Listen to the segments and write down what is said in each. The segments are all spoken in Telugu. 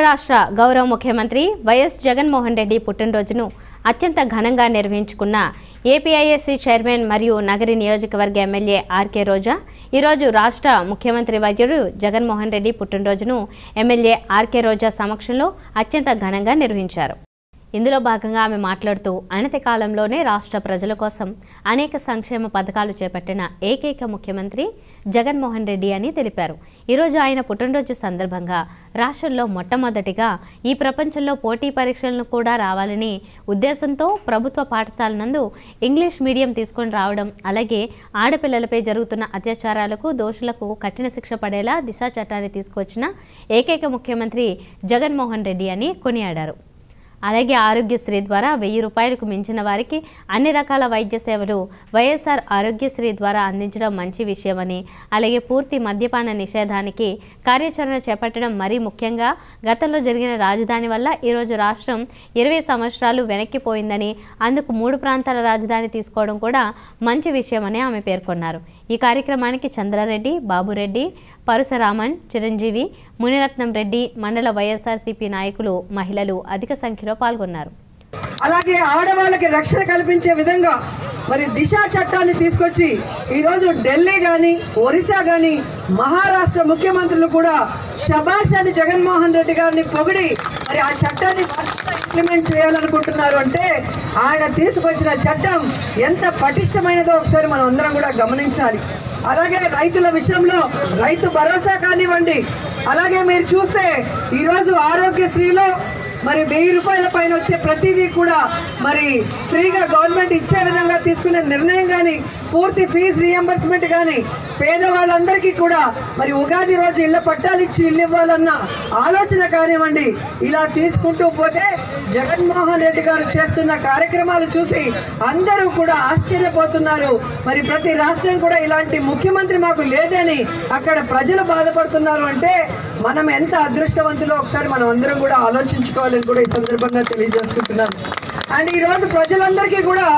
రాష్ట్ర గౌరవ ముఖ్యమంత్రి వైఎస్ జగన్మోహన్ రెడ్డి పుట్టినరోజును అత్యంత ఘనంగా నిర్వహించుకున్న ఏపీఐఎస్సీ చైర్మన్ మరియు నగరి నియోజకవర్గ ఎమ్మెల్యే ఆర్కే రోజా ఈరోజు రాష్ట్ర ముఖ్యమంత్రి వైద్యుడు జగన్మోహన్ రెడ్డి పుట్టినరోజును ఎమ్మెల్యే ఆర్కే రోజా సమక్షంలో అత్యంత ఘనంగా నిర్వహించారు ఇందులో భాగంగా ఆమె మాట్లాడుతూ అనతి కాలంలోనే రాష్ట్ర ప్రజల కోసం అనేక సంక్షేమ పథకాలు చేపట్టిన ఏకైక ముఖ్యమంత్రి జగన్మోహన్ రెడ్డి అని తెలిపారు ఈరోజు ఆయన పుట్టినరోజు సందర్భంగా రాష్ట్రంలో మొట్టమొదటిగా ఈ ప్రపంచంలో పోటీ పరీక్షలను కూడా రావాలని ఉద్దేశంతో ప్రభుత్వ పాఠశాల నందు ఇంగ్లీష్ మీడియం తీసుకొని రావడం అలాగే ఆడపిల్లలపై జరుగుతున్న అత్యాచారాలకు దోషులకు కఠిన శిక్ష పడేలా దిశా చట్టాన్ని తీసుకొచ్చిన ఏకైక ముఖ్యమంత్రి జగన్మోహన్ రెడ్డి అని కొనియాడారు అలాగే ఆరోగ్యశ్రీ ద్వారా వెయ్యి రూపాయలకు మించిన వారికి అన్ని రకాల వైద్య సేవలు వైఎస్ఆర్ ఆరోగ్యశ్రీ ద్వారా అందించడం మంచి విషయమని అలాగే పూర్తి మద్యపాన నిషేధానికి కార్యాచరణ చేపట్టడం మరీ ముఖ్యంగా గతంలో జరిగిన రాజధాని వల్ల ఈరోజు రాష్ట్రం ఇరవై సంవత్సరాలు వెనక్కిపోయిందని అందుకు మూడు ప్రాంతాల రాజధాని తీసుకోవడం కూడా మంచి విషయమని ఆమె పేర్కొన్నారు ఈ కార్యక్రమానికి చంద్రారెడ్డి బాబురెడ్డి పరశురామన్ చిరంజీవి మునిరత్నం రెడ్డి మండల వైఎస్ఆర్సీపీ నాయకులు మహిళలు అధిక సంఖ్యలో పాల్గొన్నారు అలాగే ఆడవాళ్ళకి రక్షణ కల్పించే విధంగా మరి దిశ చట్టాన్ని తీసుకొచ్చి ఈరోజు ఢిల్లీ కానీ ఒరిస్సా కానీ మహారాష్ట్ర ముఖ్యమంత్రులు కూడా శబాష్ అని జగన్మోహన్ రెడ్డి గారిని పొగిడి మరి ఆ చట్టాన్ని ఇంప్లిమెంట్ చేయాలనుకుంటున్నారు అంటే ఆయన తీసుకొచ్చిన చట్టం ఎంత పటిష్టమైనదో ఒకసారి మనం అందరం కూడా గమనించాలి అలాగే రైతుల విషయంలో రైతు భరోసా కానివ్వండి అలాగే మీరు చూస్తే ఈరోజు ఆరోగ్యశ్రీలో మరి వెయ్యి రూపాయల పైన వచ్చే ప్రతిదీ కూడా మరి ఫ్రీగా గవర్నమెంట్ ఇచ్చే విధంగా తీసుకునే నిర్ణయం కానీ పూర్తి ఫీజు రియంబర్స్మెంట్ కానీ పేదవాళ్ళందరికీ కూడా మరి ఉగాది రోజు ఇళ్ళ పట్టాలు ఇచ్చి ఇల్లు ఇవ్వాలన్న ఆలోచన కానివ్వండి ఇలా తీసుకుంటూ పోతే జగన్మోహన్ రెడ్డి గారు చేస్తున్న కార్యక్రమాలు చూసి అందరూ కూడా ఆశ్చర్యపోతున్నారు మరి ప్రతి రాష్ట్రం కూడా ఇలాంటి ముఖ్యమంత్రి మాకు లేదని అక్కడ ప్రజలు బాధపడుతున్నారు అంటే మనం ఎంత అదృష్టవంతులో ఒకసారి మనం అందరం కూడా ఆలోచించుకోవాలని కూడా ఈ సందర్భంగా తెలియజేసుకుంటున్నాను అండ్ ఈరోజు ప్రజలందరికీ కూడా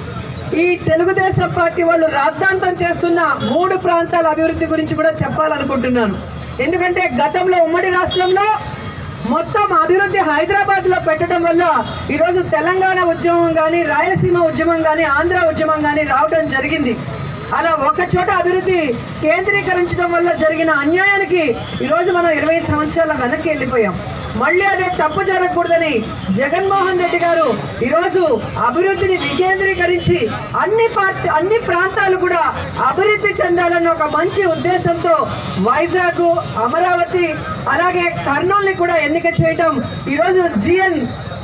ఈ తెలుగుదేశం పార్టీ వాళ్ళు రాద్ధాంతం చేస్తున్న మూడు ప్రాంతాల అభివృద్ధి గురించి కూడా చెప్పాలనుకుంటున్నాను ఎందుకంటే గతంలో ఉమ్మడి రాష్ట్రంలో మొత్తం అభివృద్ధి హైదరాబాద్ లో పెట్టడం వల్ల ఈరోజు తెలంగాణ ఉద్యమం కానీ రాయలసీమ ఉద్యమం కానీ ఆంధ్ర ఉద్యమం కానీ రావడం జరిగింది అలా ఒక చోట అభివృద్ధి కేంద్రీకరించడం వల్ల జరిగిన అన్యాయానికి ఈరోజు మనం ఇరవై సంవత్సరాల వెనక్కి వెళ్ళిపోయాం మళ్ళీ అదే తప్పు జరగకూడదని జగన్మోహన్ రెడ్డి గారు ఈరోజు అభివృద్ధిని వికేంద్రీకరించి అన్ని పార్టీ అన్ని ప్రాంతాలు కూడా అభివృద్ధి చెందాలన్న ఒక మంచి ఉద్దేశంతో వైజాగ్ అమరావతి అలాగే కర్నూలుని కూడా ఎన్నిక చేయడం ఈరోజు జిఎన్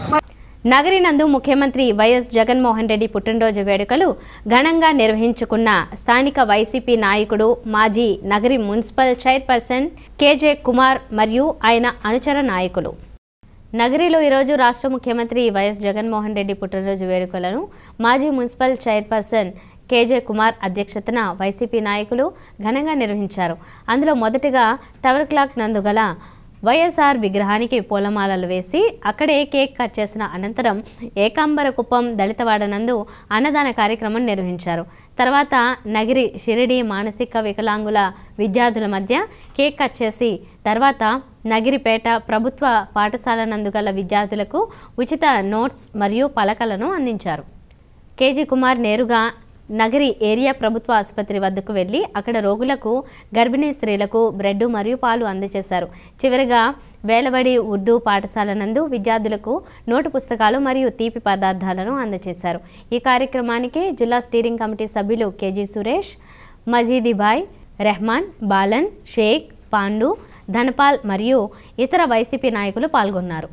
నగరి నందు ముఖ్యమంత్రి వైఎస్ జగన్మోహన్ రెడ్డి పుట్టినరోజు వేడుకలు ఘనంగా నిర్వహించుకున్న స్థానిక వైసీపీ నాయకుడు మాజీ Nagari municipal chairperson KJ Kumar మరియు ఆయన అనుచర నాయకులు నగరిలో ఈరోజు రాష్ట్ర ముఖ్యమంత్రి వైఎస్ జగన్మోహన్ రెడ్డి పుట్టినరోజు వేడుకలను మాజీ మున్సిపల్ చైర్పర్సన్ కేజే కుమార్ అధ్యక్షతన వైసీపీ నాయకులు ఘనంగా నిర్వహించారు అందులో మొదటగా టవర్ క్లాక్ నందు గల వైఎస్ఆర్ విగ్రహానికి పూలమాలలు వేసి అక్కడే కేక్ కట్ చేసిన అనంతరం ఏకాంబర కుప్పం దళితవాడ నందు అన్నదాన కార్యక్రమం నిర్వహించారు తర్వాత నగిరి షిరిడి మానసిక వికలాంగుల విద్యార్థుల మధ్య కేక్ కట్ చేసి తర్వాత నగిరిపేట ప్రభుత్వ పాఠశాల నందు గల విద్యార్థులకు ఉచిత నోట్స్ మరియు పలకలను అందించారు కేజీ కుమార్ నేరుగా నగరి ఏరియా ప్రభుత్వ ఆసుపత్రి వద్దకు వెళ్లి అక్కడ రోగులకు గర్భిణీ స్త్రీలకు బ్రెడ్ మరియు పాలు అందజేశారు చివరిగా వేలబడి ఉర్దూ పాఠశాల నందు విద్యార్థులకు నోటు పుస్తకాలు మరియు తీపి పదార్థాలను అందజేశారు ఈ కార్యక్రమానికి జిల్లా స్టీరింగ్ కమిటీ సభ్యులు కేజీ సురేష్ మజీదిబాయ్ రెహమాన్ బాలన్ షేక్ పాండు ధనపాల్ మరియు ఇతర వైసీపీ నాయకులు పాల్గొన్నారు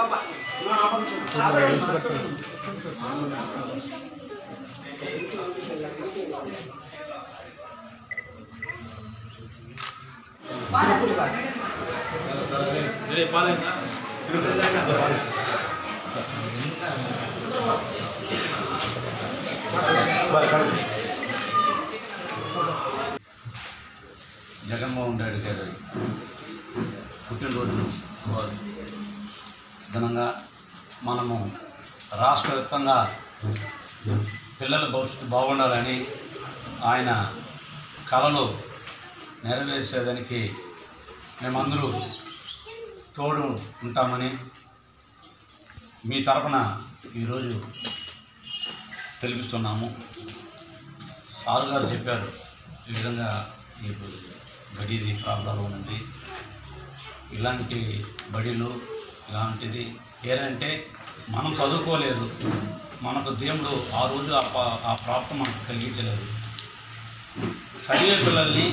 జగన్మోహన్ రెడ్డి గారి పుట్టినరోజు ఘనంగా మనము రాష్ట్ర వ్యాప్తంగా పిల్లల భవిష్యత్తు బాగుండాలని ఆయన కళలు నెరవేర్చేదానికి మేమందరూ తోడు ఉంటామని మీ తరపున ఈరోజు తెలిపిస్తున్నాము సారు గారు చెప్పారు ఈ విధంగా మీకు బడిది ప్రాబ్లం ఉంది ఇలాంటి బడిలు ఇలాంటిది ఏంటంటే మనం చదువుకోలేదు మనకు దేవుడు ఆ రోజు ఆ పా- ఆ ప్రాప్తం మనకు కలిగించలేదు చదివే పిల్లల్ని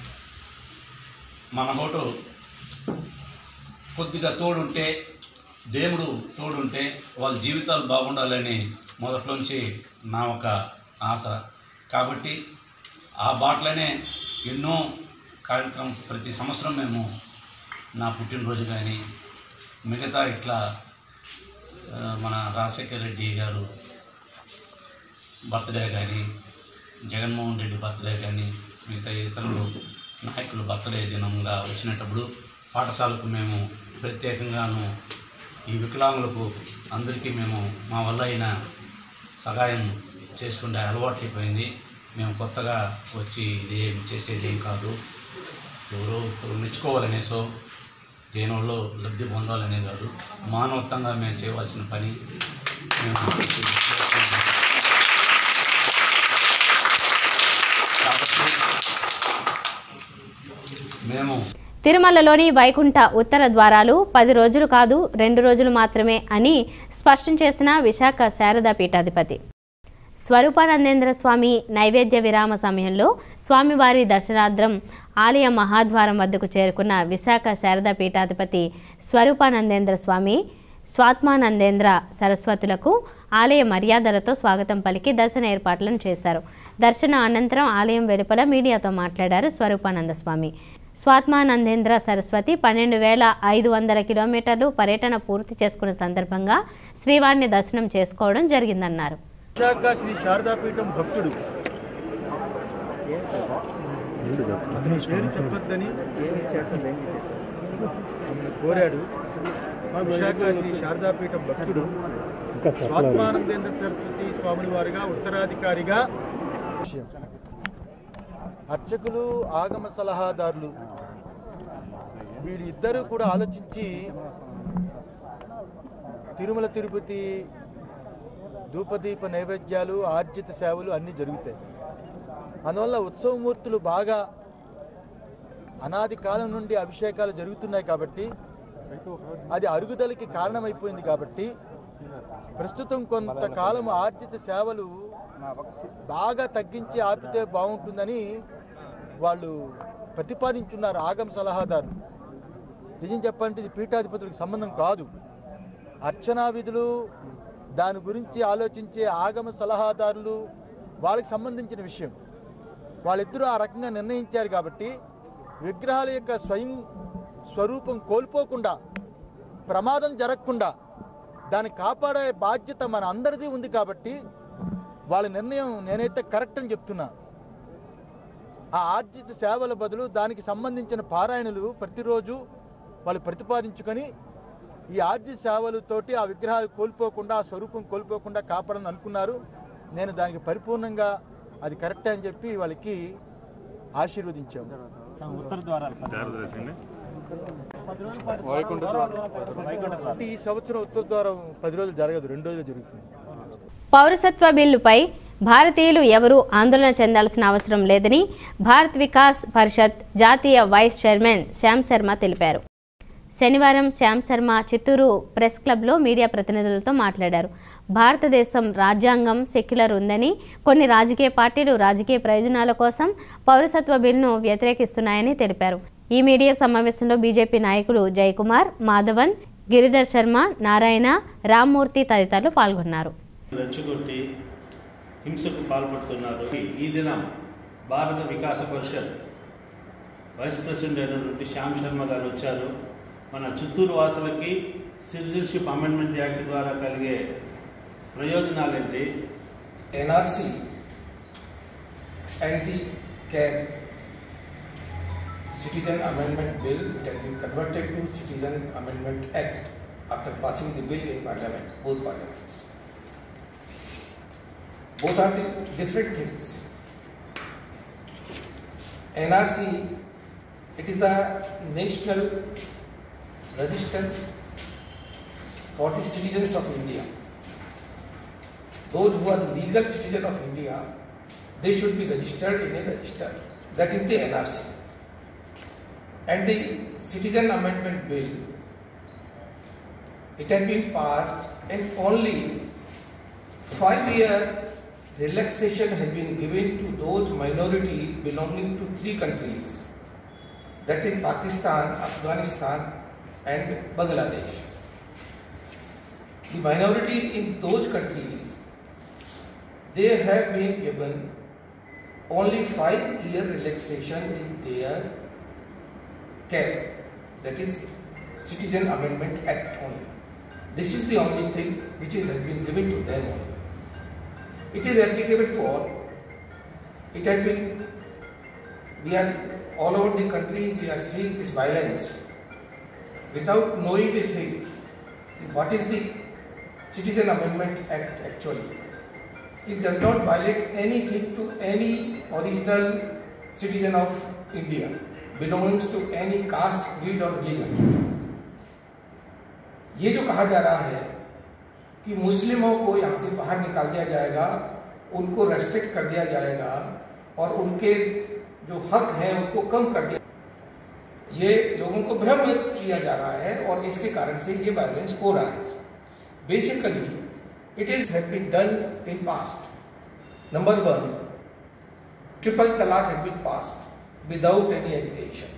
మన ఓటు కొద్దిగా తోడుంటే దేవుడు తోడుంటే వాళ్ళ జీవితాలు బాగుండాలని మొదట్లోంచి నా ఒక ఆశ కాబట్టి ఆ బాటలోనే ఎన్నో కార్యక్రమం ప్రతి సంవత్సరం మేము నా పుట్టినరోజు కానీ మిగతా ఇట్లా ఆ, మన రాజశేఖర రెడ్డి గారు బర్త్డే కానీ జగన్మోహన్ రెడ్డి బర్త్డే కానీ మిగతా ఇతరులు నాయకులు బర్త్డే దినంగా వచ్చినప్పుడు పాఠశాలకు మేము ప్రత్యేకంగాను ఈ వికలాంగులకు అందరికీ మేము మా వల్ల అయిన సహాయం చేసుకునే అలవాటు అయిపోయింది మేము కొత్తగా వచ్చి ఇది ఏం చేసేది ఏం కాదు ఎవరో ఒకరు మెచ్చుకోవాలనేసో దేనివల్ల లబ్ధి పొందాలనే కాదు మానవత్వంగా మేము చేయవలసిన పని మేము చేస్తున్నాము. కాబట్టి మేము తిరుమలలోని వైకుంఠ ఉత్తర ద్వారాలు పది రోజులు కాదు రెండు రోజులు మాత్రమే అని స్పష్టం చేసిన విశాఖ శారదా పీఠాధిపతి స్వరూపానందేంద్ర స్వామి నైవేద్య విరామ సమయంలో స్వామివారి దర్శనార్థం ఆలయ మహాద్వారం వద్దకు చేరుకున్న విశాఖ శారదా పీఠాధిపతి స్వరూపానందేంద్ర స్వామి స్వాత్మానందేంద్ర సరస్వతులకు ఆలయ మర్యాదలతో స్వాగతం పలికి దర్శన ఏర్పాట్లను చేశారు దర్శన అనంతరం ఆలయం వెలుపల మీడియాతో మాట్లాడారు స్వరూపానంద స్వామి స్వాత్మానందేంద్ర సరస్వతి పన్నెండు వేల ఐదు వందల కిలోమీటర్లు పర్యటన పూర్తి చేసుకున్న సందర్భంగా శ్రీవారిని దర్శనం చేసుకోవడం జరిగిందన్నారు విశాఖ శ్రీ శారదాపీఠం భక్తుడు అతని పేరు చెప్పొద్దని ఆమెను కోరాడు విశాఖ శ్రీ శారదాపీఠం భక్తుడు స్వాత్మానందేంద్ర సరస్వతి స్వామిని వారిగా ఉత్తరాధికారిగా అర్చకులు ఆగమ సలహాదారులు వీళ్ళిద్దరూ కూడా ఆలోచించి తిరుమల తిరుపతి ధూపదీప నైవేద్యాలు ఆర్జిత సేవలు అన్నీ జరుగుతాయి అందువల్ల ఉత్సవమూర్తులు బాగా అనాది కాలం నుండి అభిషేకాలు జరుగుతున్నాయి కాబట్టి అది అరుగుదలకి కారణమైపోయింది కాబట్టి ప్రస్తుతం కొంతకాలం ఆర్జిత సేవలు బాగా తగ్గించి ఆపితే బాగుంటుందని వాళ్ళు ప్రతిపాదించున్నారు ఆగమ సలహాదారులు నిజం చెప్పాలంటే ఇది పీఠాధిపతులకు సంబంధం కాదు అర్చనా విధులు దాని గురించి ఆలోచించే ఆగమ సలహాదారులు వాళ్ళకి సంబంధించిన విషయం వాళ్ళిద్దరూ ఆ రకంగా నిర్ణయించారు కాబట్టి విగ్రహాల యొక్క స్వయం స్వరూపం కోల్పోకుండా ప్రమాదం జరగకుండా దాన్ని కాపాడే బాధ్యత మన అందరిది ఉంది కాబట్టి వాళ్ళ నిర్ణయం నేనైతే కరెక్ట్ అని చెప్తున్నా ఆ ఆర్జిత సేవల బదులు దానికి సంబంధించిన పారాయణలు ప్రతిరోజు వాళ్ళు ప్రతిపాదించుకొని ఈ ఆర్జిత సేవలతోటి ఆ విగ్రహాలు కోల్పోకుండా ఆ స్వరూపం కోల్పోకుండా కాపాడని అనుకున్నారు నేను దానికి పరిపూర్ణంగా అది కరెక్టే అని చెప్పి వాళ్ళకి ఆశీర్వదించాము అంటే ఈ సంవత్సరం ఉత్తర ద్వారం పది రోజులు జరగదు రెండు రోజులు జరుగుతుంది పౌరసత్వ బిల్లుపై భారతీయులు ఎవరూ ఆందోళన చెందాల్సిన అవసరం లేదని భారత్ వికాస్ పరిషత్ జాతీయ వైస్ చైర్మన్ శ్యామ్ శర్మ తెలిపారు శనివారం శ్యామ్ శర్మ చిత్తూరు ప్రెస్ క్లబ్లో మీడియా ప్రతినిధులతో మాట్లాడారు భారతదేశం రాజ్యాంగం సెక్యులర్ ఉందని కొన్ని రాజకీయ పార్టీలు రాజకీయ ప్రయోజనాల కోసం పౌరసత్వ బిల్లును వ్యతిరేకిస్తున్నాయని తెలిపారు ఈ మీడియా సమావేశంలో బీజేపీ నాయకులు జయకుమార్ మాధవన్ గిరిధర్ శర్మ నారాయణ రామ్మూర్తి తదితరులు పాల్గొన్నారు రెచ్చగొట్టి హింసకు పాల్పడుతున్నారు ఈ దినం భారత వికాస పరిషత్ వైస్ ప్రెసిడెంట్ అయినటువంటి శ్యామ్ శర్మ గారు వచ్చారు మన చిత్తూరు వాసులకి సిటిజన్షిప్ అమెండ్మెంట్ యాక్ట్ ద్వారా కలిగే ప్రయోజనాలేంటి NRC anti CAB Citizen Amendment Bill it has been converted to Citizen Amendment Act after passing the bill in Parliament, both parliaments. Both are the different things. NRC, it is the National register for the citizens of India. Those who are legal citizen of India, they should be registered in a register. That is the NRC. And the Citizen Amendment Bill, it has been passed and only five-year relaxation has been given to those minorities belonging to three countries. That is Pakistan, Afghanistan and Bangladesh. The minorities in those countries, they have been given only five year relaxation in their cap. That is Citizen Amendment Act only. This is the only thing which is, has been given to them only. It is applicable to all. It has been, we are all over the country, we are seeing this violence without knowing the things. What is the Citizen Amendment Act actually? It does not violate anything to any original citizen of India, belongs to any caste, creed or religion. ये जो कहा जा रहा है कि मुस्लिमों को यहाँ से बाहर निकाल दिया जाएगा उनको रेस्ट्रिक्ट कर दिया जाएगा और उनके जो हक हैं उनको कम कर दिया ये लोगों को भ्रमित किया जा रहा है और इसके कारण से ये वायलेंस हो रहा है basically it is have been done in past number one triple talaq has been passed without any education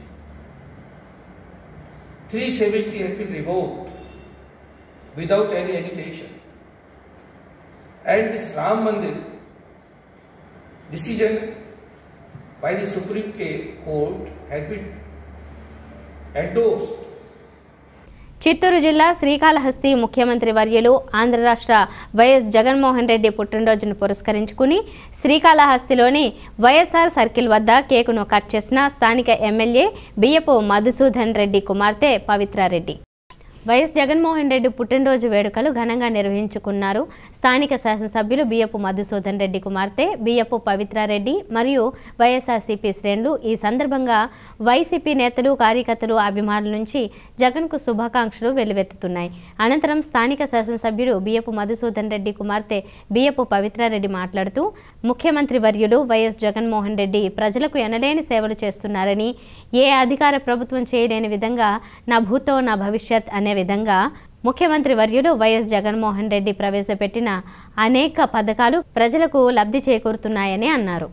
370 has been revoked without any agitation. And this Ram Mandir decision by the Supreme Court has been endorsed Chittoor జిల్లా శ్రీకాళహస్తి ముఖ్యమంత్రి వర్యులు ఆంధ్ర రాష్ట్ర వైఎస్ జగన్మోహన్ రెడ్డి పుట్టినరోజును పురస్కరించుకుని శ్రీకాళహస్తిలోని వైఎస్ఆర్ సర్కిల్ వద్ద కేకును కట్ చేసిన స్థానిక ఎమ్మెల్యే బియ్యపు మధుసూదన్ రెడ్డి కుమార్తె పవిత్రారెడ్డి వైఎస్ జగన్మోహన్ రెడ్డి పుట్టినరోజు వేడుకలు ఘనంగా నిర్వహించుకున్నారు స్థానిక శాసనసభ్యులు బియ్యపు మధుసూదన్ రెడ్డి కుమార్తె బియ్యపు పవిత్రారెడ్డి మరియు వైఎస్ఆర్సీపీ శ్రేణులు ఈ సందర్భంగా వైసీపీ నేతలు కార్యకర్తలు అభిమానుల నుంచి జగన్కు శుభాకాంక్షలు వెల్లువెత్తుతున్నాయి అనంతరం స్థానిక శాసనసభ్యుడు బియ్యపు మధుసూదన్ రెడ్డి కుమార్తె బియ్యపు పవిత్రారెడ్డి మాట్లాడుతూ ముఖ్యమంత్రి వర్యులు వైఎస్ జగన్మోహన్ రెడ్డి ప్రజలకు ఎనలేని సేవలు చేస్తున్నారని ఏ అధికార ప్రభుత్వం చేయలేని విధంగా నా భూతో నా భవిష్యత్ అనే విధంగా ముఖ్యమంత్రి వర్యులు వైఎస్ జగన్మోహన్ రెడ్డి ప్రవేశపెట్టిన అనేక పథకాలు ప్రజలకు లబ్ధి చేకూరుతున్నాయని అన్నారు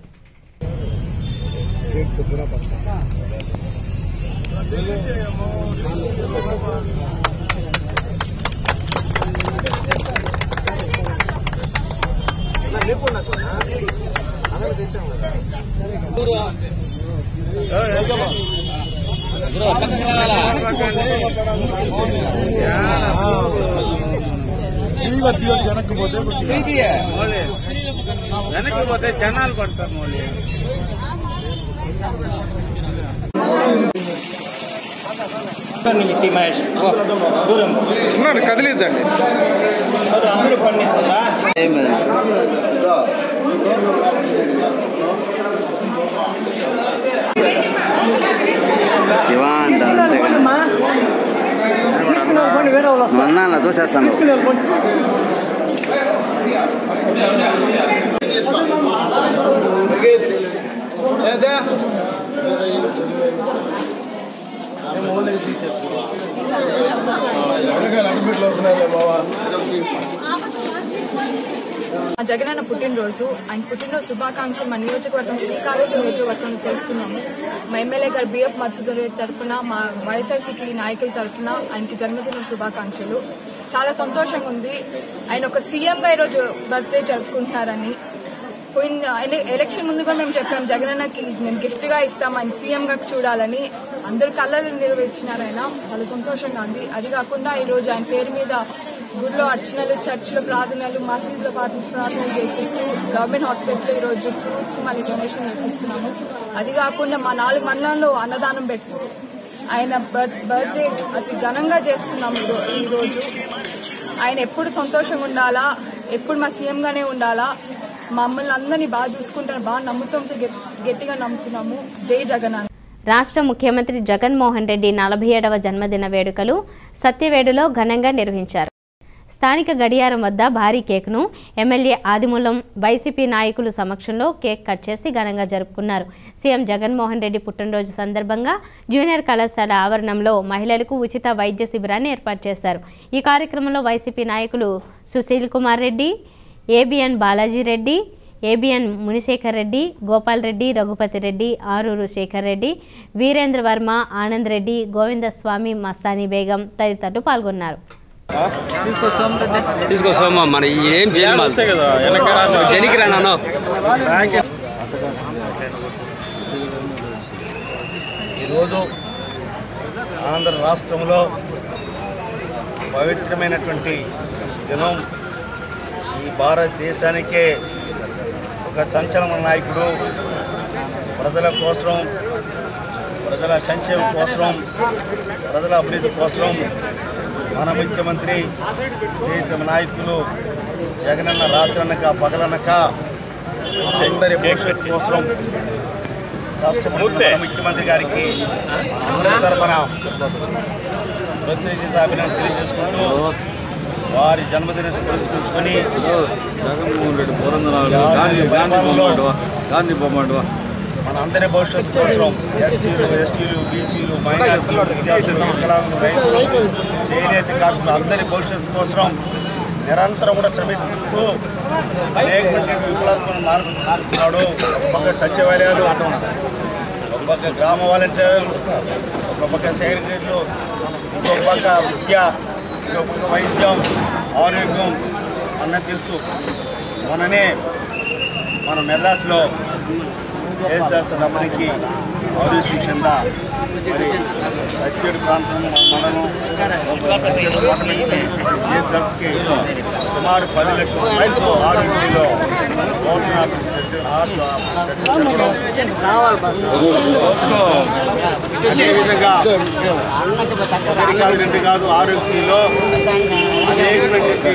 వెనక్కి పోతే జనాలు పడతారు మళ్ళీ కదిలిద్దండి శివ అంట అన్నా చూసేస్తాను మా జగనన్న పుట్టినరోజు ఆయన పుట్టినరోజు శుభాకాంక్షలు మా నియోజకవర్గం శ్రీకాళహస్తి నియోజకవర్గం తెలుపుతున్నాము మా ఎమ్మెల్యే గారు బిఎఫ్ మత్స్యధర్ తరఫున మా వైఎస్ఆర్సీపీ నాయకుల తరఫున ఆయనకి జన్మదిన శుభాకాంక్షలు చాలా సంతోషంగా ఉంది ఆయన ఒక సీఎంగా ఈరోజు బర్త్డే జరుపుకుంటున్నారని పోయిన ఎల- ఎలక్షన్ ముందు కూడా మేము చెప్పాం జగనన్నకి మేము గిఫ్ట్ గా ఇస్తాం ఆయన సీఎం గా చూడాలని అందరు కళ్ళలు నెరవేర్చినారు ఆయన చాలా సంతోషంగా ఉంది అది కాకుండా ఈ రోజు ఆయన పేరు మీద గుడిలో అర్చనలు చర్చిలో ప్రార్థనలు మసీదులో ప్రార్థ- ప్రార్థనలు చేపిస్తూ గవర్నమెంట్ హాస్పిటల్లో ఈ రోజు ఫ్రూట్స్ మళ్ళీ డొనేషన్ చేపిస్తున్నాము అది కాకుండా మా నాలుగు మండలంలో అన్నదానం పెడుతూ ఆయన బర్త్ బర్త్డే అతి ఘనంగా చేస్తున్నాము ఈ రో- ఈ రోజు ఆయన ఎప్పుడు సంతోషంగా ఉండాలా ఎప్పుడు మా సీఎం గానే ఉండాలా మమ్మల్ని అందరినీ బాగా చూసుకుంటారు బాగా నమ్ముతాం గట్టిగా నమ్ముతున్నాము జై జగన్ రాష్ట్ర ముఖ్యమంత్రి జగన్మోహన్ రెడ్డి నలభై ఏడవ జన్మదిన వేడుకలు సత్యవేడులో ఘనంగా నిర్వహించారు స్థానిక గడియారం వద్ద భారీ కేక్ను ఎమ్మెల్యే ఆదిమూలం వైసీపీ నాయకులు సమక్షంలో కేక్ కట్ చేసి ఘనంగా జరుపుకున్నారు సీఎం జగన్మోహన్ రెడ్డి పుట్టినరోజు సందర్భంగా జూనియర్ కళాశాల ఆవరణంలో మహిళలకు ఉచిత వైద్య శిబిరాన్ని ఏర్పాటు చేశారు ఈ కార్యక్రమంలో వైసీపీ నాయకులు సుశీల్ కుమార్ రెడ్డి ఏబిఎన్ బాలాజీ రెడ్డి ఏబిఎన్ మునిశేఖర్ రెడ్డి గోపాల్ రెడ్డి రఘుపతి రెడ్డి ఆరూరు శేఖర్ రెడ్డి వీరేంద్ర వర్మ ఆనంద్ రెడ్డి గోవిందస్వామి మస్తానీ బేగం తదితరులు పాల్గొన్నారు తీసుకో సోమ మన ఏం చేయాలి జనికి రా నాన్న ఈరోజు ఆంధ్ర రాష్ట్రంలో పవిత్రమైనటువంటి దినం ఈ భారతదేశానికే ఒక సంచలన నాయకుడు ప్రజల కోసం ప్రజల సంక్షేమం కోసం ప్రజల అభివృద్ధి కోసం మన ముఖ్యమంత్రి ప్రీతమ నాయకులు జగనన్న రాత్రనక పగలనక అందరి భవిష్యత్తు కోసం కష్టపడుతున్న మన ముఖ్యమంత్రి గారికి అందరి తరఫున ప్రతినిధి అభినందన తెలియజేసుకుంటూ వారి జన్మదిన పురస్కరించుకొని జగన్మోహన్ రెడ్డి పురంధరాలు గాంధీ గాంధీ బొమ్మంటవా గాంధీ బొమ్మంటవా మన అందరి భవిష్యత్తు కోసం ఎస్సీలు ఎస్టీలు బీసీలు మైనార్టీలు విద్యార్థులు వికలాంగులు రైతులు చేనేత కార్మికులు అందరి భవిష్యత్తు కోసం నిరంతరం కూడా శ్రమిస్తూ అనేకటువంటి విప్లవాత్మక మార్పులు తీసుకున్నాడు ఒక పక్క సచివాలయాలు ఒక పక్క గ్రామ వాలంటీర్లు ఒక పక్క సెక్రటరీలు ఇంకొక పక్క విద్య ఇంకొక పక్క వైద్యం ఆరోగ్యం అన్నది తెలుసు మొన్ననే మన మెడ్రాస్లో యేసుదాస్ రమణికి ఆరోగ్య కింద మరి సత్యుడి ప్రాంతం మనము యేసుదాస్కి సుమారు పది లక్షల రూపాయలతో ఆరోగ్యలో రోజులో అదేవిధంగా ఒకటి కాదు రెండు కాదు ఆరోగ్యంలో అనేకమైనటువంటి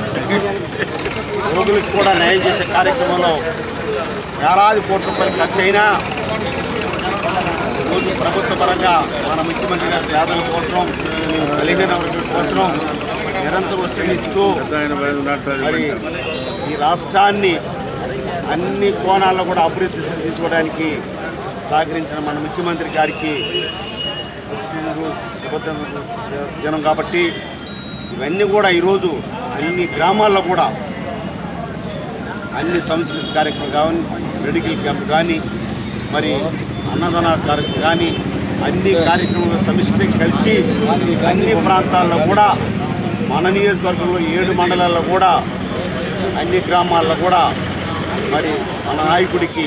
రోగులకు కూడా న్యాయం చేసే కార్యక్రమంలో వేలాది కోట్ల రూపాయలు ఖర్చు అయినా రోజు ప్రభుత్వ పరంగా మన ముఖ్యమంత్రి గారి పేదల కోసం కలిగిన వర్గం కోసం నిరంతరం శ్రమిస్తూ మరి ఈ రాష్ట్రాన్ని అన్ని కోణాల్లో కూడా అభివృద్ధి తీసుకోవడానికి సహకరించిన మన ముఖ్యమంత్రి గారికి పుట్టినరోజు శుభదిన- దినం కాబట్టి ఇవన్నీ కూడా ఈరోజు అన్ని గ్రామాల్లో కూడా అన్ని సంస్కృతి కార్యక్రమం కానీ మెడికల్ క్యాంప్ కానీ మరి అన్నదాన కార్యక్రమం కానీ అన్ని కార్యక్రమాలు సమిష్టి కలిసి అన్ని ప్రాంతాల్లో కూడా మన నియోజకవర్గంలో ఏడు మండలాల్లో కూడా అన్ని గ్రామాల్లో కూడా మరి మన నాయకుడికి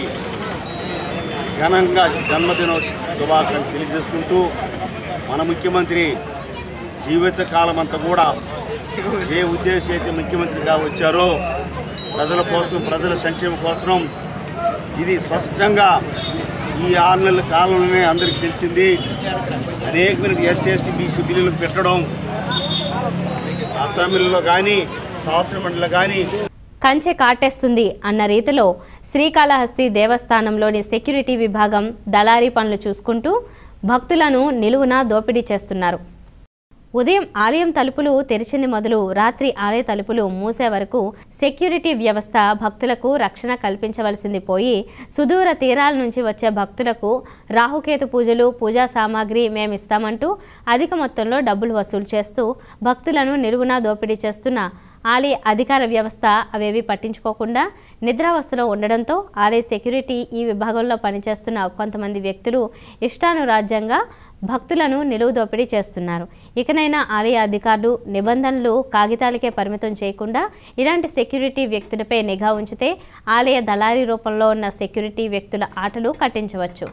ఘనంగా జన్మదిన శుభాకాంక్షలు తెలియజేసుకుంటూ మన ముఖ్యమంత్రి జీవితకాలం అంతా కూడా ఏ ఉద్దేశం అయితే ముఖ్యమంత్రిగా వచ్చారో ప్రజల కోసం ప్రజల సంక్షేమం కోసం ఇది స్పష్టంగా ఈ ఆరు నెలల కాలంలోనే అందరికీ తెలిసింది అనేకమైన ఎస్సీ ఎస్టీ బీసీ బిల్లులు పెట్టడం అసెంబ్లీలో కానీ శాసనమండలిలో కానీ కంచె కాటేస్తుంది అన్న రీతిలో శ్రీకాళహస్తి దేవస్థానంలోని సెక్యూరిటీ విభాగం దళారీ పనులు చూసుకుంటూ భక్తులను నిలువున దోపిడీ చేస్తున్నారు ఉదయం ఆలయం తలుపులు తెరిచింది మొదలు రాత్రి ఆలయ తలుపులు మూసే వరకు సెక్యూరిటీ వ్యవస్థ భక్తులకు రక్షణ కల్పించవలసింది పోయి సుదూర తీరాల నుంచి వచ్చే భక్తులకు రాహుకేతు పూజలు పూజా సామాగ్రి మేమిస్తామంటూ అధిక మొత్తంలో డబ్బులు వసూలు చేస్తూ భక్తులను నిలువునా దోపిడీ చేస్తున్న ఆలయ అధికార వ్యవస్థ అవేవి పట్టించుకోకుండా నిద్రావస్థలో ఉండడంతో ఆలయ సెక్యూరిటీ ఈ విభాగంలో పనిచేస్తున్న కొంతమంది వ్యక్తులు ఇష్టానురాజ్యంగా భక్తులను నిలువు దోపిడీ చేస్తున్నారు ఇకనైనా ఆలయ అధికారులు నిబంధనలు కాగితాలకే పరిమితం చేయకుండా ఇలాంటి సెక్యూరిటీ వ్యక్తులపై నిఘా ఉంచితే ఆలయ దళారీ రూపంలో ఉన్న సెక్యూరిటీ వ్యక్తుల ఆటలు కట్టించవచ్చు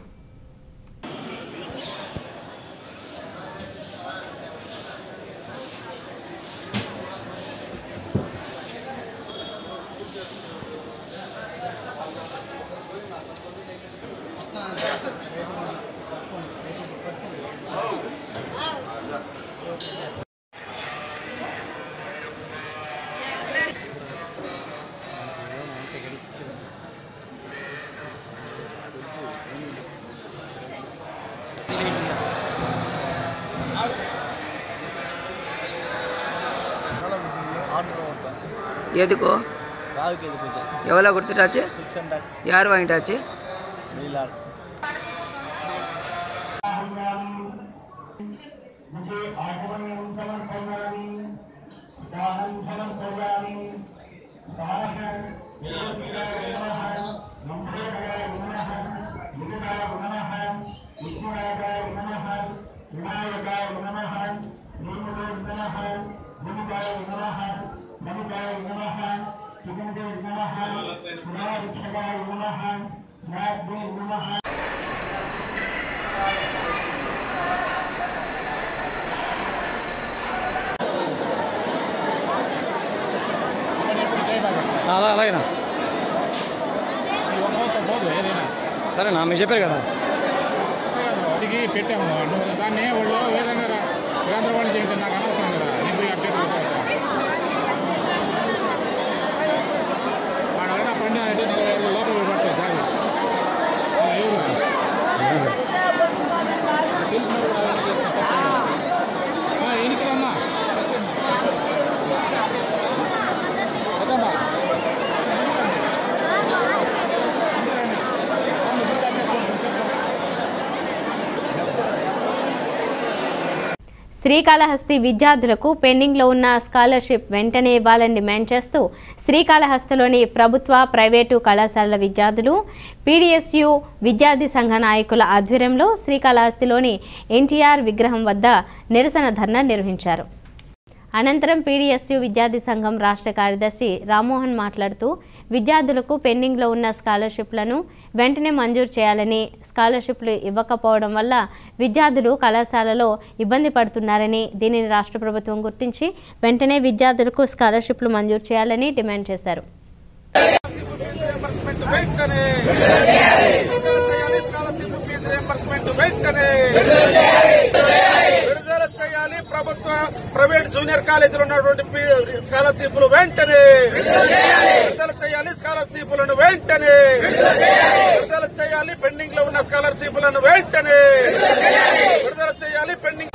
எதுக்கோ ராவுக்கு எதுக்கு எவ்வளோ கொடுத்துட்டாச்சு சிக்ஸ் ஹண்ட்ரட் யார் வாங்கிட்டாச்சு வீலார் అలా అలాగేనా సరేనా మీరు చెప్పారు కదా అడిగి పెట్టాము నువ్వు దాన్ని వాళ్ళు ఏదైనా గందరగోళం చేయండి నాకు అనవసరం కదా నేను పోయి అట్టే వాడు ఎవరైనా పండి అంటే నలభై ఐదు లోపల పోయి పడతాయి సార్ తెలిసిన కూడా అలాగే చేసిన తప్పు ఎన్నికలమ్మా పెద్దమ్మా శ్రీకాళహస్తి విద్యార్థులకు పెండింగ్లో ఉన్న స్కాలర్షిప్ వెంటనే ఇవ్వాలని డిమాండ్ చేస్తూ శ్రీకాళహస్తిలోని ప్రభుత్వ ప్రైవేటు కళాశాలల విద్యార్థులు పీడీఎస్యు విద్యార్థి సంఘ నాయకుల ఆధ్వర్యంలో శ్రీకాళహస్తిలోని ఎన్టీఆర్ విగ్రహం వద్ద నిరసన ధర్నా నిర్వహించారు అనంతరం పీడీఎస్యు విద్యార్థి సంఘం రాష్ట్ర కార్యదర్శి రామ్మోహన్ మాట్లాడుతూ విద్యార్థులకు పెండింగ్లో ఉన్న స్కాలర్షిప్లను వెంటనే మంజూరు చేయాలని స్కాలర్షిప్లు ఇవ్వకపోవడం వల్ల విద్యార్థులు కళాశాలలో ఇబ్బంది పడుతున్నారని దీనిని రాష్ట్ర ప్రభుత్వం గుర్తించి వెంటనే విద్యార్థులకు స్కాలర్షిప్లు మంజూరు చేయాలని డిమాండ్ చేశారు వెంటనే స్కాలర్షిప్ ఫీజు రియంబర్స్మెంట్ వెంటనే విడుదల చేయాలి ప్రభుత్వ ప్రైవేట్ జూనియర్ కాలేజీలో ఉన్నటువంటి ఫీ- స్కాలర్షిప్లు వెంటనే విడుదల చేయాలి స్కాలర్షిప్లను వెంటనే విడుదల చేయాలి పెండింగ్ లో ఉన్న స్కాలర్షిప్లను వెంటనే విడుదల చేయాలి పెండింగ్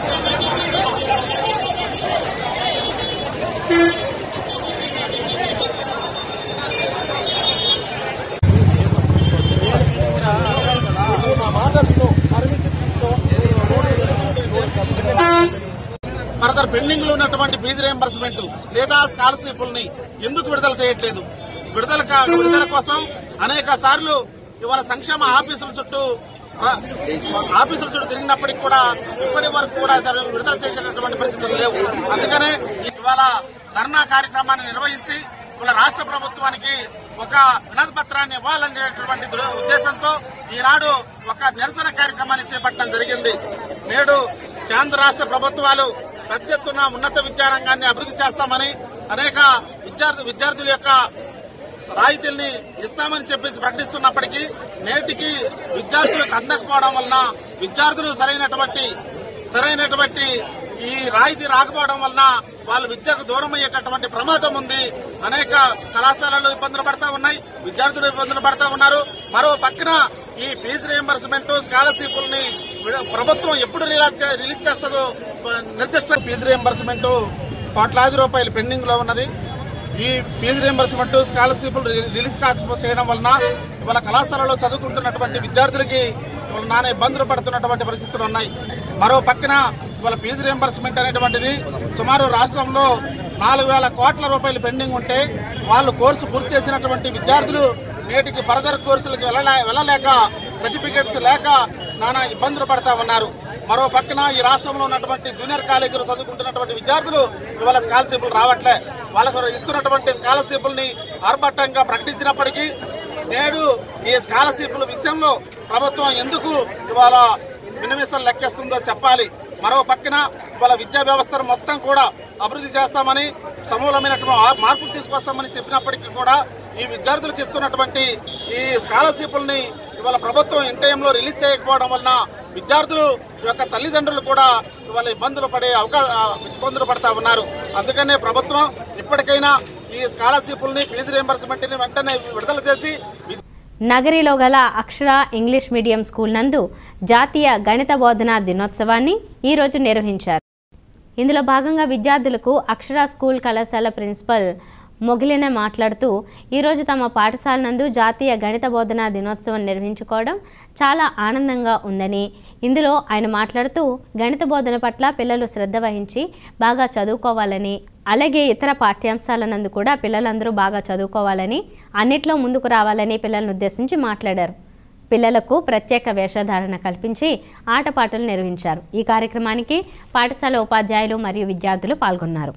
ఫర్దర్ పెండింగ్ లో ఉన్నటువంటి ఫీజు రియంబర్స్మెంట్ లేదా స్కాలర్షిప్లని ఎందుకు విడుదల చేయట్లేదు విడుదల కా- విడుదల కోసం అనేక సార్లు ఇవాళ సంక్షేమ ఆఫీసుల చుట్టూ ఆ, ఆఫీసుల చుట్టూ తిరిగినప్పటికీ కూడా ఇప్పటి వరకు కూడా సరే విడుదల చేసేటటువంటి పరిస్థితులు లేవు అందుకనే ఇవాళ ధర్నా కార్యక్రమాన్ని నిర్వహించి ఇవాళ రాష్ట్ర ప్రభుత్వానికి ఒక వినతి పత్రాన్ని ఇవ్వాలనేటువంటి దుర- ఉద్దేశంతో ఈనాడు ఒక నిరసన కార్యక్రమాన్ని చేపట్టడం జరిగింది నేడు కేంద్ర రాష్ట్ర ప్రభుత్వాలు పెద్ద ఎత్తున ఉన్నత విద్యారంగాన్ని అభివృద్ధి చేస్తామని అనేక విద్యార్థి విద్యార్థుల యొక్క రాయితీల్ని ఇస్తామని చెప్పేసి ప్రకటిస్తున్నప్పటికీ నేటికి విద్యార్థులకు అందకపోవడం వలన విద్యార్థులు సరైనటువంటి సరైనటువంటి ఈ రాయితీ రాకపోవడం వలన వాళ్ళు విద్యకు దూరం అయ్యేటటువంటి ప్రమాదం ఉంది అనేక కళాశాలలు ఇబ్బందులు పడతా ఉన్నాయి విద్యార్థులు ఇబ్బందులు పడతా ఉన్నారు మరో పక్కన ఈ ఫీజు రియంబర్స్మెంట్ స్కాలర్షిప్లని ప్రభుత్వం ఎప్పుడు రిలీజ్ చే- రిలీజ్ చేస్తుందో నిర్దిష్ట ఫీజు రియంబర్స్మెంట్ కోట్లాది రూపాయలు పెండింగ్ లో ఉన్నది ఈ ఫీజు రియంబర్స్మెంట్ స్కాలర్షిప్ రిలీజ్ కాక చేయడం వలన ఇవాళ కళాశాలలో చదువుకుంటున్నటువంటి విద్యార్థులకి ఇవాళ నానా ఇబ్బందులు పడుతున్నటువంటి పరిస్థితులు ఉన్నాయి మరో పక్కన ఇవాళ ఫీజు రియంబర్స్మెంట్ అనేటువంటిది సుమారు రాష్ట్రంలో నాలుగు వేల కోట్ల రూపాయలు పెండింగ్ ఉంటే వాళ్ళు కోర్సు పూర్తి చేసినటువంటి విద్యార్థులు నేటికి ఫర్దర్ కోర్సులకు వెళ్ళలే- వెళ్ళలేక సర్టిఫికెట్స్ లేక నానా ఇబ్బందులు పడతా ఉన్నారు మరో పక్కన ఈ రాష్ట్రంలో ఉన్నటువంటి జూనియర్ కాలేజీలో చదువుకుంటున్నటువంటి విద్యార్థులు ఇవాళ స్కాలర్షిప్లు రావట్లే వాళ్ళకు ఇస్తున్నటువంటి స్కాలర్షిప్లని ఆర్భట్టంగా ప్రకటించినప్పటికీ నేడు ఈ స్కాలర్షిప్ల విషయంలో ప్రభుత్వం ఎందుకు ఇవాళ మినిమిసం లెక్కేస్తుందో చెప్పాలి మరో పక్కన ఇవాళ విద్యా వ్యవస్థను మొత్తం కూడా అభివృద్ధి చేస్తామని సమూలమైనటువంటి ఆ- మార్పులు తీసుకొస్తామని చెప్పినప్పటికీ కూడా ఈ విద్యార్థులకు ఇస్తున్నటువంటి ఈ స్కాలర్షిప్లని ఇవాళ ప్రభుత్వం ఇన్ టైంలో రిలీజ్ చేయకపోవడం వలన విద్యార్థులు యొక్క తల్లిదండ్రులు కూడా ఇవాళ ఇబ్బందులు పడే అవకాశ ఇబ్బందులు పడతా ఉన్నారు అందుకనే ప్రభుత్వం ఇప్పటికైనా ఈ స్కాలర్షిప్లని ఫీజు రియంబర్స్మెంట్ ని వెంటనే విడుదల చేసి నగరిలో గల అక్షర ఇంగ్లీష్ మీడియం స్కూల్ నందు జాతీయ గణిత బోధనా దినోత్సవాన్ని ఈరోజు నిర్వహించారు ఇందులో భాగంగా విద్యార్థులకు అక్షర స్కూల్ కళాశాల ప్రిన్సిపల్ మొగిలిన మాట్లాడుతూ ఈరోజు తమ పాఠశాల నందు జాతీయ గణిత బోధనా దినోత్సవం నిర్వహించుకోవడం చాలా ఆనందంగా ఉందని ఇందులో ఆయన మాట్లాడుతూ గణిత బోధన పట్ల పిల్లలు శ్రద్ధ వహించి బాగా చదువుకోవాలని అలాగే ఇతర పాఠ్యాంశాల నందు కూడా పిల్లలందరూ బాగా చదువుకోవాలని అన్నిట్లో ముందుకు రావాలని పిల్లలను ఉద్దేశించి మాట్లాడారు పిల్లలకు ప్రత్యేక వేషధారణ కల్పించి ఆటపాటలు నిర్వహించారు ఈ కార్యక్రమానికి పాఠశాల ఉపాధ్యాయులు మరియు విద్యార్థులు పాల్గొన్నారు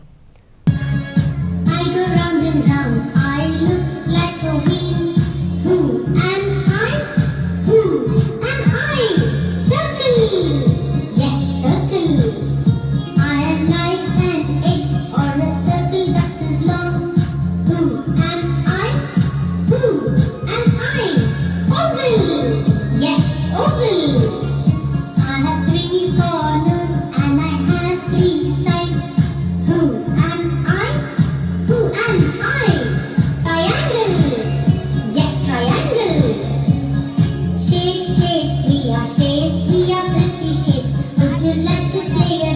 I go round and round, I look like a wing. Who am I? Who am I? Circle! Yes, circle. I am like an egg or a circle that is long. Who am I? Who am I? Oval! Yes, oval. I have three corners and I have three sides. Who am I? Who am I? Triangle. Yes, triangle. Shapes, shapes, we are shapes, we are pretty shapes. Would you like to play a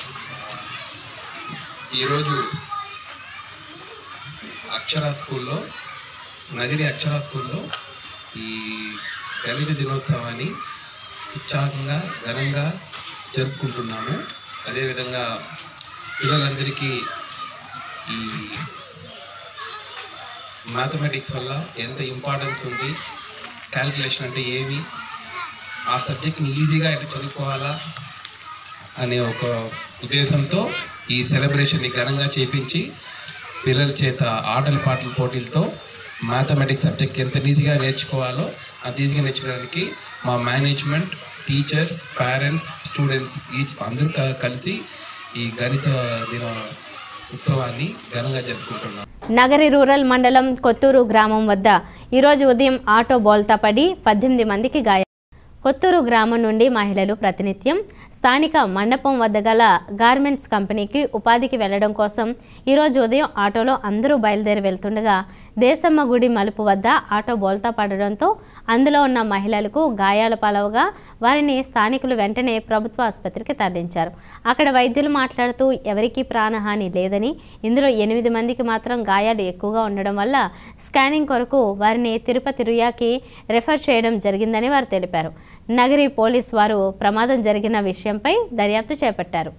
ఈరోజు అక్షర స్కూల్లో నగరి అక్షర స్కూల్లో ఈ గణిత దినోత్సవాన్ని ఉత్సాహంగా ఘనంగా జరుపుకుంటున్నాము అదేవిధంగా పిల్లలందరికీ ఈ మ్యాథమెటిక్స్ వల్ల ఎంత ఇంపార్టెన్స్ ఉంది క్యాల్కులేషన్ అంటే ఏమి ఆ సబ్జెక్ట్ని ఈజీగా ఎట్లా చదువుకోవాలా అనే ఒక ఉద్దేశంతో ఈ సెలబ్రేషన్ని ఘనంగా చేపించి పిల్లల చేత ఆటల పాటల పోటీలతో మ్యాథమెటిక్స్ సబ్జెక్ట్ ఎంత ఈజీగా నేర్చుకోవాలో అంత ఈజీగా నేర్చుకోవడానికి మా మేనేజ్మెంట్ టీచర్స్ పేరెంట్స్ స్టూడెంట్స్ ఈ అందరూ క- కలిసి ఈ గణిత దిన ఉత్సవాన్ని ఘనంగా జరుపుకుంటున్నాం నగరి రూరల్ మండలం కొత్తూరు గ్రామం వద్ద ఈరోజు ఉదయం ఆటో బోల్తా పడి పద్దెనిమిది మందికి గాయం కొత్తూరు గ్రామం నుండి మహిళలు ప్రతినిత్యం స్థానిక మండపం వద్ద గల గార్మెంట్స్ కంపెనీకి ఉపాధికి వెళ్లడం కోసం ఈరోజు ఉదయం ఆటోలో అందరూ బయలుదేరి వెళ్తుండగా దేశమ్మ గుడి మలుపు వద్ద ఆటో బోల్తా పడడంతో అందులో ఉన్న మహిళలకు గాయాల పాలవగా వారిని స్థానికులు వెంటనే ప్రభుత్వ ఆసుపత్రికి తరలించారు అక్కడ వైద్యులు మాట్లాడుతూ ఎవరికీ ప్రాణహాని లేదని ఇందులో ఎనిమిది మందికి మాత్రం గాయాలు ఎక్కువగా ఉండడం వల్ల స్కానింగ్ కొరకు వారిని తిరుపతి రుయాకి రెఫర్ చేయడం జరిగిందని వారు తెలిపారు నగరి పోలీస్ వారు ప్రమాదం జరిగిన విషయంపై దర్యాప్తు చేపట్టారు